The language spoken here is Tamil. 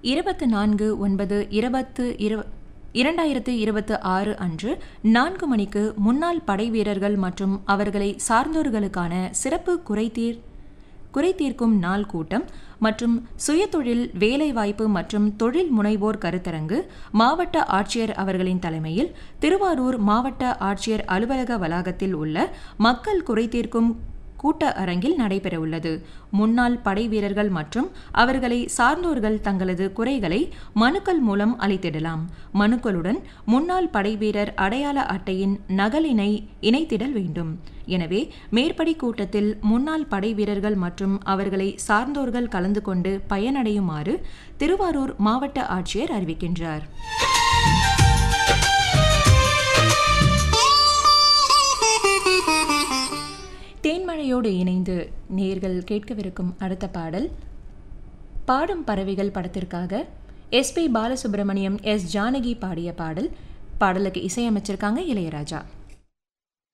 இருபத்து நான்கு ஒன்பது இருபத்து இரு இரண்டாயிரத்து இருபத்து ஆறு அன்று நான்கு மணிக்கு முன்னாள் படை வீரர்கள் மற்றும் அவர்களை சார்ந்தோர்களுக்கான சிறப்பு குறைதீர் குறை தீர்க்கும் நாள் கூட்டம் மற்றும் சுயதொழில் வேலைவாய்ப்பு மற்றும் தொழில் முனைவோர் கருத்தரங்கு மாவட்ட ஆட்சியர் அவர்களின் தலைமையில் திருவாரூர் மாவட்ட ஆட்சியர் அலுவலக வளாகத்தில் உள்ள மக்கள் குறை தீர்க்கும் கூட்ட அரங்கில் நடைபெறவுள்ளது முன்னாள் படை வீரர்கள் மற்றும் அவர்களை சார்ந்தோர்கள் தங்களது குறைகளை மனுக்கள் மூலம் அளித்திடலாம் மனுக்களுடன் முன்னாள் படை வீரர் அடையாள அட்டையின் நகலினை இணைத்திடல் வேண்டும் எனவே மேற்படி கூட்டத்தில் முன்னாள் படை வீரர்கள் மற்றும் அவர்களை சார்ந்தோர்கள் கலந்து கொண்டு பயனடையுமாறு திருவாரூர் மாவட்ட ஆட்சியர் அறிவிக்கின்றார் தேன்மழையோடு இணைந்து நேர்கள் கேட்கவிருக்கும் அடுத்த பாடல் பாடும் பறவைகள் படத்திற்காக எஸ்பி பாலசுப்ரமணியம் எஸ் ஜானகி பாடிய பாடல் பாடலுக்கு இசையமைச்சிருக்காங்க இளையராஜா